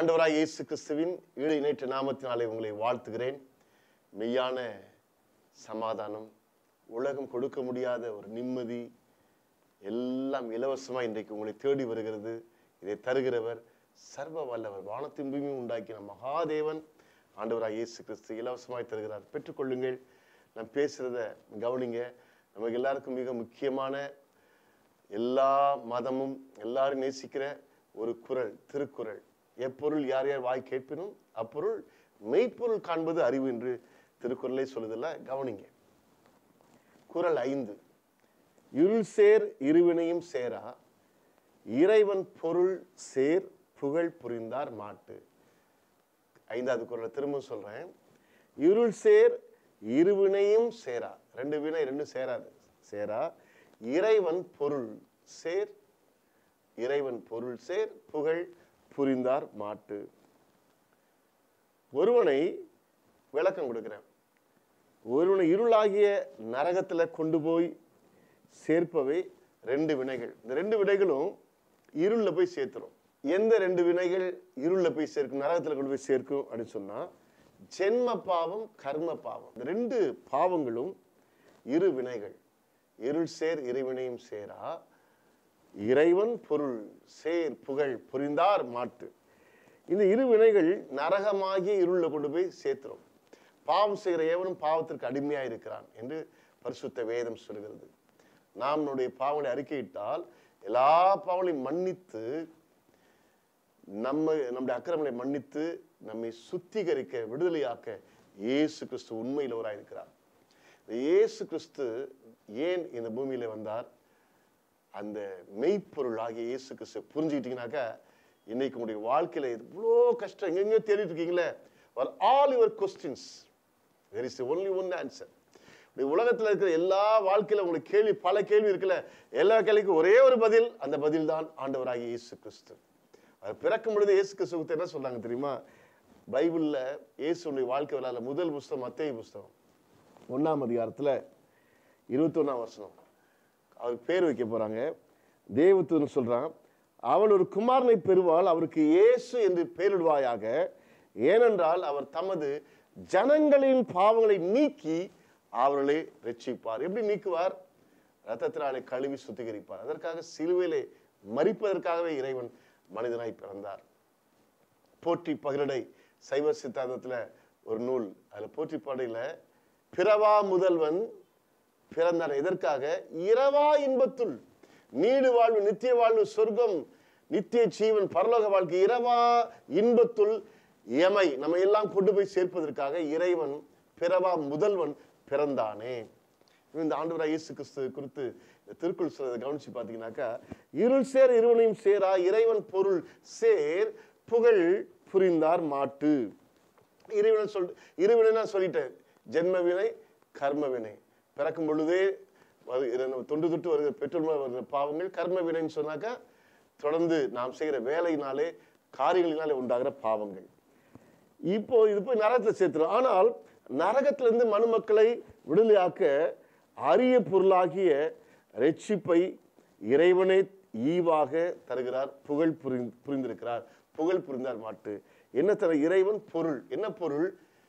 ஆண்டவராய் இயேசு கிறிஸ்துவின் ஈடு இணைற்ற நாமத்தினாலே உங்களை வாழ்த்துகிறேன் மெய்யான சமாதானம் உலகம் கொடுக்க முடியாத ஒரு நிம்மதி எல்லாம் இலவசமாக இன்றைக்கு உங்களை தேடி வருகிறது இதை தருகிறவர் சர்வ வல்லவர் வானத்தின் பூமியும் உண்டாக்கின மகாதேவன் ஆண்டவராய் இயேசு கிறிஸ்து இலவசமாய் தருகிறார் பெற்றுக்கொள்ளுங்கள் நான் பேசுறத கவனிங்க நமக்கு எல்லாருக்கும் மிக முக்கியமான எல்லா மதமும் எல்லாரும் நேசிக்கிற ஒரு குரல் திருக்குறள் எப்பொருள் யார் யார் வாய் கேட்பினும் அப்பொருள் மெய்ப்பொருள் காண்பது அறிவு என்று திருக்குறளை சொல்லுதில்ல கவனிங்க குறள் ஐந்து இருள் சேர் இருவினையும் சேரா இறைவன் பொருள் சேர் புகழ் புரிந்தார் மாட்டு ஐந்தாவது குறளை திரும்ப சொல்றேன் இருள் சேர் இருவினையும் சேரா ரெண்டு வினை ரெண்டும் சேராது சேரா இறைவன் பொருள் சேர் இறைவன் பொருள் சேர் புகழ் புரிந்தார் மாட்டு ஒருவனை விளக்கம் கொடுக்கிறேன் ஒருவனை இருளாகிய நரகத்துல கொண்டு போய் சேர்ப்பவை ரெண்டு வினைகள் இந்த ரெண்டு வினைகளும் இருள்ல போய் சேர்த்துரும் எந்த ரெண்டு வினைகள் இருள்ல போய் சேர்க்கும் நரகத்துல கொண்டு போய் சேர்க்கும் அப்படின்னு சொன்னா ஜென்ம பாவம் கர்ம பாவம் இந்த ரெண்டு பாவங்களும் இரு வினைகள் இருள் சேர் இருவினையும் சேரா இறைவன் பொருள் சேர் புகழ் புரிந்தார் மாட்டு இந்த இரு வினைகள் நரகமாகிய இருள்ல கொண்டு போய் சேர்த்துரும் பாவம் செய்கிற எவனும் பாவத்திற்கு அடிமையா இருக்கிறான் என்று பரிசுத்த வேதம் சொல்கிறது நாம் நம்முடைய பாவங்களை அறிக்கையிட்டால் எல்லா பாவங்களையும் மன்னித்து நம்ம நம்முடைய அக்கிரமங்களை மன்னித்து நம்மை சுத்திகரிக்க விடுதலையாக்க இயேசு கிறிஸ்து உண்மையில் இருக்கிறார் இயேசு கிறிஸ்து ஏன் இந்த பூமியில வந்தார் அந்த மெய்ப்பொருள் ஆகிய இயேசு கிறிஸ்து புரிஞ்சுக்கிட்டீங்கன்னாக்கா இன்னைக்கு உங்களுடைய வாழ்க்கையில இவ்வளோ கஷ்டம் எங்கெங்கயோ தேடிட்டு இருக்கீங்களே all your questions there is only one answer உலகத்துல இருக்கிற எல்லா வாழ்க்கையில உங்களுக்கு கேள்வி பல கேள்வி இருக்குல்ல எல்லா கேள்விக்கும் ஒரே ஒரு பதில் அந்த பதில் தான் ஆண்டவராகிய இயேசு கிறிஸ்து அது பிறக்கும் பொழுது இயேசு கிறிஸ்துவத்தை என்ன சொல்றாங்க தெரியுமா பைபிள்ல இயேசுடைய வாழ்க்கை வரலாறு முதல் புஸ்தகம் மத்திய புஸ்தகம் ஒன்னாம் அதிகாரத்துல இருபத்தி ஒன்னாம் வருஷம் அவருக்கு பேர் வைக்க போறாங்க தேவதூதன் சொல்றான் அவள் ஒரு குமாரனை பெறுவாள் அவருக்கு இயேசு என்று பெயரிடுவாயாக ஏனென்றால் அவர் தமது ஜனங்களின் பாவங்களை நீக்கி அவர்களை ரட்சிப்பார் எப்படி நீக்குவார் ரத்தத்தினாலே கழுவி சுத்திகரிப்பார் அதற்காக சிலுவையிலே மறிப்பதற்காகவே இறைவன் மனிதனாய் பிறந்தார் போற்றி பகிரடை சைவ சித்தாந்தத்துல ஒரு நூல் அதுல போற்றி பாடையில பிறவா முதல்வன் பிறந்தார் எதற்காக இரவா இன்பத்துள் நீடு வாழ்வு நித்திய வாழ்வு சொர்க்கம் நித்திய ஜீவன் பரலோக வாழ்க்கை இரவா இன்பத்துள் எமை நம்ம எல்லாம் கொண்டு போய் சேர்ப்பதற்காக இறைவன் பிறவா முதல்வன் பிறந்தானே இந்த ஆண்டவராக இயேசு கிறிஸ்து குறித்து இந்த திருக்குள் சொல்றதை கவனிச்சு பார்த்தீங்கன்னாக்கா இருள் சேர் இருவனையும் சேரா இறைவன் பொருள் சேர் புகழ் புரிந்தார் மாட்டு இறைவனை சொல் இருவினை நான் சொல்லிட்டேன் ஜென்ம வினை கர்ம வினை பிறக்கும் பொழுதே தொண்டு தொட்டு வருகிற பெற்றோர் வருகிற பாவங்கள் கர்ம வினைன்னு சொன்னாக்கா தொடர்ந்து நாம் செய்கிற வேலையினாலே காரியங்களினாலே உண்டாகிற பாவங்கள் இப்போ இது போய் நரகத்தில் சேர்த்துரும் ஆனால் நரகத்திலிருந்து மனுமக்களை விடுதலையாக்க அரிய பொருளாகிய ரட்சிப்பை இறைவனை ஈவாக தருகிறார் புகழ் புரி புரிந்திருக்கிறார் புகழ் புரிந்தார் மாட்டு என்ன தர இறைவன் பொருள் என்ன பொருள்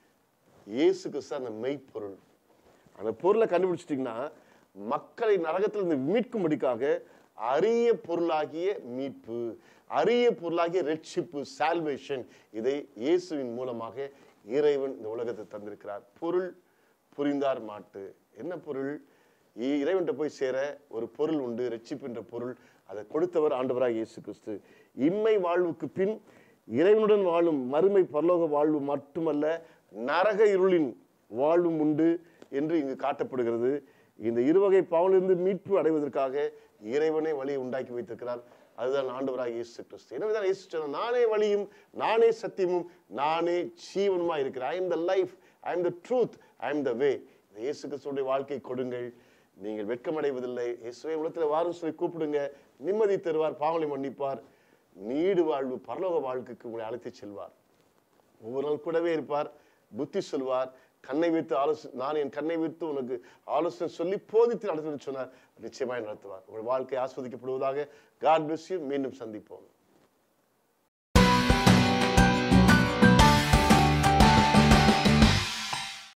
இயேசு கிறிஸ்து அந்த மெய்ப்பொருள் அந்த பொருளை கண்டுபிடிச்சிட்டிங்கன்னா மக்களை நரகத்திலிருந்து மீட்கும்படிக்காக அரிய பொருளாகிய மீட்பு அரிய பொருளாகிய ரட்சிப்பு சால்வேஷன் இதை இயேசுவின் மூலமாக இறைவன் இந்த உலகத்தை தந்திருக்கிறார் பொருள் புரிந்தார் மாட்டு என்ன பொருள் இறைவன்கிட்ட போய் சேர ஒரு பொருள் உண்டு ரட்சிப்பு என்ற பொருள் அதை கொடுத்தவர் ஆண்டவராக இயேசு கிறிஸ்து இம்மை வாழ்வுக்கு பின் இறைவனுடன் வாழும் மறுமை பரலோக வாழ்வு மட்டுமல்ல நரக இருளின் வாழ்வும் உண்டு என்று இங்கு காட்டப்படுகிறது இந்த இருவகை பாவலிருந்து மீட்பு அடைவதற்காக இறைவனே வழியை உண்டாக்கி வைத்திருக்கிறார் அதுதான் ஆண்டவராக இயேசு கிறிஸ்து எனவேதான் இயேசு சொன்னார் நானே வழியும் நானே சத்தியமும் நானே ஜீவனுமா இருக்கிறேன் I am the life I am the truth I am the way Yesu கிறிஸ்துடைய வாழ்க்கை கொடுங்கள் நீங்கள் வெட்கமடைவதில்லை இயேசுவை உலகத்தில் வாரும் சொல்லி கூப்பிடுங்க நிம்மதி தருவார் பாவலை மன்னிப்பார் நீடு வாழ்வு பரலோக வாழ்க்கைக்கு உங்களை அழைத்து செல்வார் ஒவ்வொரு நாள் கூடவே இருப்பார் புத்தி சொல்வார் கண்ணை வைத்து ஆலோசனை நான் என் கண்ணை வைத்து உனக்கு ஆலோசனை சொல்லி போதித்து நடத்துன்னு சொன்னார் நிச்சயமாய் நடத்துவார் உங்கள் வாழ்க்கை ஆஸ்வதிக்கப்படுவதாக காட் பிளஸ் யூ மீண்டும் சந்திப்போம்